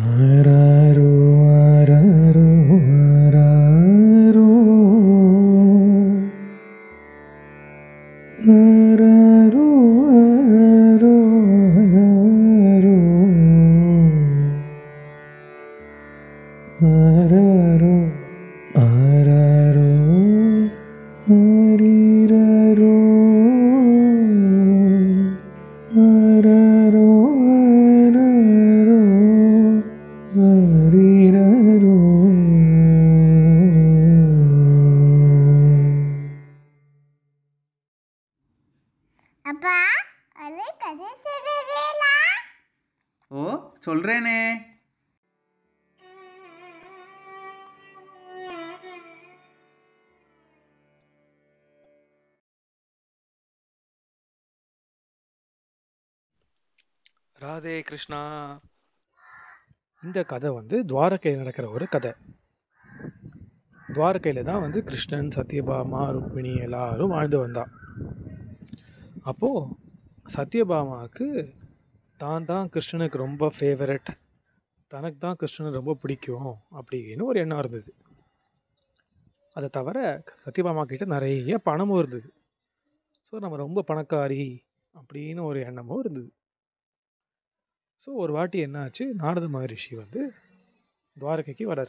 ஆராரோ ஆராரோ ஆராரோ ஆராரோ ஆராரோ ஆராரோ ஆராரோ ஆராரோ ஆரீரரோ ஆராரோ ஆராரோ ஆரீரரோ அப்பா அலை கதை சொல்றீங்களா ஓ சொல்கிறேனே ராதே கிருஷ்ணா இந்த கதை வந்து துவாரகையில் நடக்கிற ஒரு கதை துவாரகையில் தான் வந்து கிருஷ்ணன் சத்யபாமா ருக்மிணி எல்லாரும் வாழ்ந்து வந்தா அப்போது சத்யபாமாவுக்கு தான் தான் கிருஷ்ணனுக்கு ரொம்ப ஃபேவரட் தனக்கு தான் கிருஷ்ணன் ரொம்ப பிடிக்கும் அப்படின்னு ஒரு எண்ணம் இருந்தது அதை தவிர சத்யபாமா கிட்ட நிறைய பணமும் இருந்தது ஸோ நம்ம ரொம்ப பணக்காரி அப்படின்னு ஒரு எண்ணமும் இருந்தது ஸோ ஒரு வாட்டி என்னாச்சு நாரத மகரிஷி வந்து துவாரகைக்கு வரார்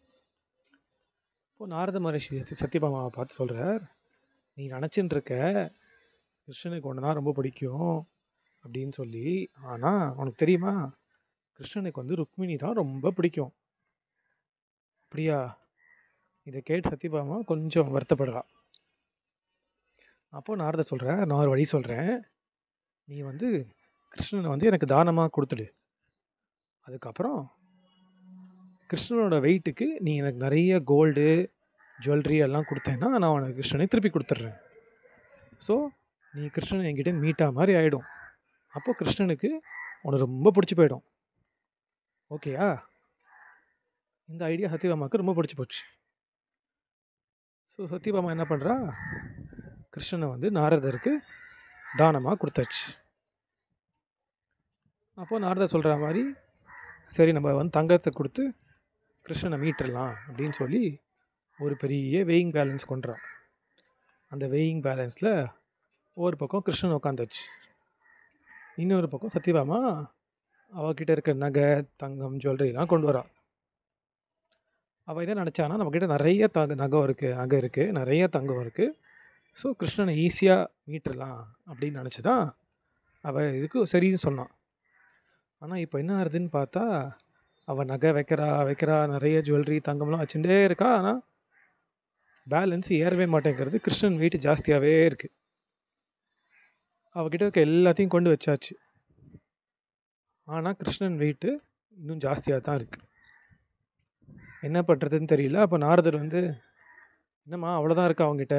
இப்போ நாரத மகரிஷி சத்ய- சத்யபாமாவை பார்த்து சொல்கிறார் நீ நினச்சின்னு இருக்க கிருஷ்ணனுக்கு ஒன்று தான் ரொம்ப பிடிக்கும் அப்படின்னு சொல்லி ஆனால் உனக்கு தெரியுமா கிருஷ்ணனுக்கு வந்து ருக்மிணி தான் ரொம்ப பிடிக்கும் அப்படியா இதை கேட்டு சத்யபாமா கொஞ்சம் வருத்தப்படுறா அப்போ நாரத சொல்கிற நான் ஒரு வழி சொல்கிறேன் நீ வந்து கிருஷ்ணனை வந்து எனக்கு தானமாக கொடுத்துடு அதுக்கப்புறம் கிருஷ்ணனோட வெயிட்டுக்கு நீ எனக்கு நிறைய கோல்டு ஜுவல்லரி எல்லாம் கொடுத்தேன்னா நான் உனக்கு கிருஷ்ணனை திருப்பி கொடுத்துட்றேன் ஸோ நீ கிருஷ்ணன் என்கிட்ட மீட்டா மாதிரி ஆகிடும் அப்போ கிருஷ்ணனுக்கு உனக்கு ரொம்ப பிடிச்சி போயிடும் ஓகேயா இந்த ஐடியா சத்யபாமாவுக்கு ரொம்ப பிடிச்சி போச்சு ஸோ சத்யபாமா என்ன பண்ணுறா கிருஷ்ணனை வந்து நாரதருக்கு தானமாக கொடுத்தாச்சு அப்போது நாரதர் சொல்கிற மாதிரி சரி நம்ம வந்து தங்கத்தை கொடுத்து கிருஷ்ணனை மீட்டுடலாம் அப்படின்னு சொல்லி ஒரு பெரிய வெயிங் பேலன்ஸ் கொண்டுறான் அந்த வெயிங் பேலன்ஸில் ஒரு பக்கம் கிருஷ்ணன் உட்காந்தாச்சு இன்னொரு பக்கம் சத்யபாமா அவகிட்ட இருக்கிற நகை தங்கம் ஜுவல்லரிலாம் கொண்டு வரா அவள் என்ன நினச்சானா நம்மக்கிட்ட நிறைய தங்க நகம் இருக்குது நகை இருக்குது நிறைய தங்கம் இருக்குது ஸோ கிருஷ்ணனை ஈஸியாக மீட்டுடலாம் அப்படின்னு நினச்சி தான் அவள் இதுக்கு சரின்னு சொன்னான் ஆனால் இப்போ என்ன ஆகுதுன்னு பார்த்தா அவள் நகை வைக்கிறா வைக்கிறா நிறைய ஜுவல்லரி தங்கம்லாம் வச்சுட்டே இருக்கா ஆனால் பேலன்ஸ் ஏறவே மாட்டேங்கிறது கிருஷ்ணன் வெயிட் ஜாஸ்தியாகவே இருக்குது அவகிட்ட இருக்க எல்லாத்தையும் கொண்டு வச்சாச்சு ஆனால் கிருஷ்ணன் வெயிட்டு இன்னும் ஜாஸ்தியாக தான் இருக்குது என்ன பண்ணுறதுன்னு தெரியல அப்போ நாரதர் வந்து என்னம்மா அவ்வளோதான் இருக்கா அவங்ககிட்ட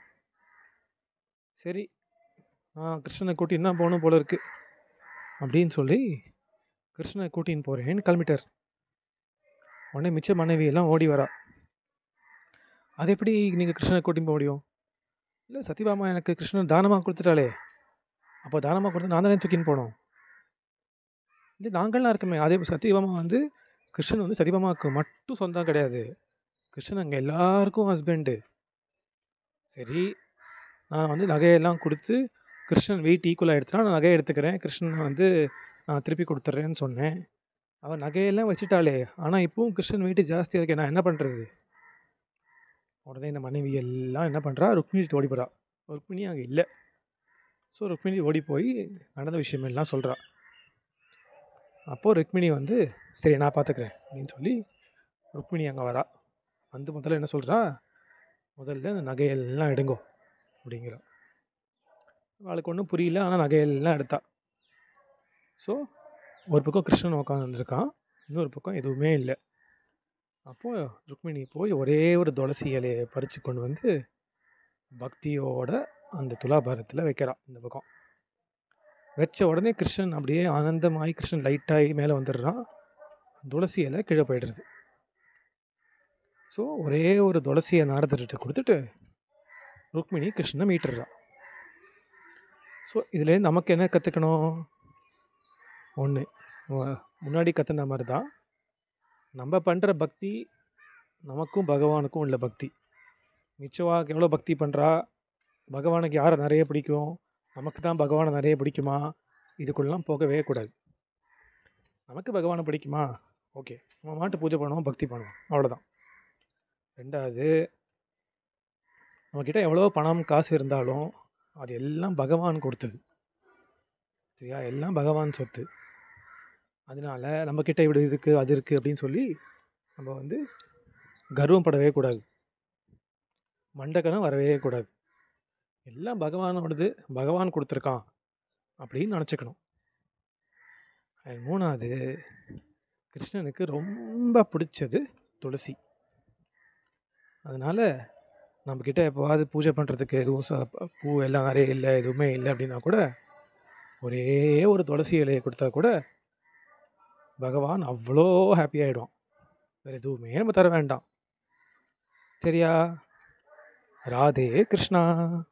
சரி நான் கிருஷ்ணனை கூட்டின்னு தான் போகணும் போல இருக்கு அப்படின்னு சொல்லி கிருஷ்ணனை கூட்டின்னு போகிறேன்னு கிளம்பிட்டார் உடனே மிச்ச மனைவி எல்லாம் ஓடி வரா அது எப்படி நீங்கள் கிருஷ்ணனை கூட்டின்னு போக முடியும் இல்லை சத்யபாமா எனக்கு கிருஷ்ணன் தானமாக கொடுத்துட்டாளே அப்போ தானமாக கொடுத்து நான் தானே தூக்கின்னு போனோம் இல்லை நாங்கள்லாம் இருக்கமே அதே சத்யபாமா வந்து கிருஷ்ணன் வந்து சத்யபாமாவுக்கு மட்டும் சொந்தம் கிடையாது கிருஷ்ணன் அங்கே எல்லாருக்கும் ஹஸ்பண்டு சரி நான் வந்து நகையெல்லாம் கொடுத்து கிருஷ்ணன் வெயிட் ஈக்குவலாக எடுத்துனா நான் நகையை எடுத்துக்கிறேன் கிருஷ்ணனை வந்து நான் திருப்பி கொடுத்துட்றேன்னு சொன்னேன் அவன் நகையெல்லாம் வச்சுட்டாளே ஆனால் இப்போவும் கிருஷ்ணன் வெயிட் ஜாஸ்தியாக இருக்கே நான் என்ன பண்ணுறது உடனே இந்த மனைவி எல்லாம் என்ன பண்ணுறா ருக்மிணி ஓடி போகிறா ருக்மிணி அங்கே இல்லை ஸோ ருக்மிணி ஓடி போய் நடந்த விஷயம் எல்லாம் சொல்கிறா அப்போது ருக்மிணி வந்து சரி நான் பார்த்துக்கிறேன் அப்படின்னு சொல்லி ருக்மிணி அங்கே வரா வந்து முதல்ல என்ன சொல்கிறா முதல்ல இந்த நகையெல்லாம் எடுங்கோ அப்படிங்கிறா அவளுக்கு ஒன்றும் புரியல ஆனால் நகையெல்லாம் எடுத்தா ஸோ ஒரு பக்கம் கிருஷ்ணன் உட்காந்துருக்கான் இன்னொரு பக்கம் எதுவுமே இல்லை அப்போது ருக்மிணி போய் ஒரே ஒரு துளசி இலையை பறித்து கொண்டு வந்து பக்தியோட அந்த துலாபாரத்தில் வைக்கிறா இந்த பக்கம் வச்ச உடனே கிருஷ்ணன் அப்படியே ஆனந்தமாகி கிருஷ்ணன் லைட்டாகி மேலே வந்துடுறான் துளசி இலை கீழே போயிடுறது ஸோ ஒரே ஒரு துளசியை நாரதர்கிட்ட கொடுத்துட்டு ருக்மிணி கிருஷ்ணனை மீட்டுடுறா ஸோ இதுலேருந்து நமக்கு என்ன கற்றுக்கணும் ஒன்று முன்னாடி கற்றுன மாதிரி தான் நம்ம பண்ணுற பக்தி நமக்கும் பகவானுக்கும் உள்ள பக்தி மிச்சவாக்கு எவ்வளோ பக்தி பண்ணுறா பகவானுக்கு யாரை நிறைய பிடிக்கும் நமக்கு தான் பகவானை நிறைய பிடிக்குமா இதுக்குள்ளெலாம் போகவே கூடாது நமக்கு பகவானை பிடிக்குமா ஓகே நம்ம மாட்டு பூஜை பண்ணுவோம் பக்தி பண்ணுவோம் அவ்வளோதான் ரெண்டாவது நம்மக்கிட்ட எவ்வளோ பணம் காசு இருந்தாலும் அது எல்லாம் பகவான் கொடுத்தது சரியா எல்லாம் பகவான் சொத்து அதனால நம்மக்கிட்ட இப்படி இருக்குது அது இருக்குது அப்படின்னு சொல்லி நம்ம வந்து கர்வப்படவே கூடாது மண்டக்கனம் வரவே கூடாது எல்லாம் பகவானோடது பகவான் கொடுத்துருக்கான் அப்படின்னு நினச்சிக்கணும் And மூணாவது கிருஷ்ணனுக்கு ரொம்ப பிடிச்சது துளசி அதனால் நம்மக்கிட்ட எப்போவாது பூஜை பண்ணுறதுக்கு எதுவும் ச பூ எல்லாம் நிறைய இல்லை எதுவுமே இல்லை அப்படின்னா கூட ஒரே ஒரு துளசி இலையை கொடுத்தா கூட பகவான் அவ்வளோ ஹாப்பி ஆகிடுவான் வேறு எதுவுமே நம்ம தர வேண்டாம் சரியா ராதே கிருஷ்ணா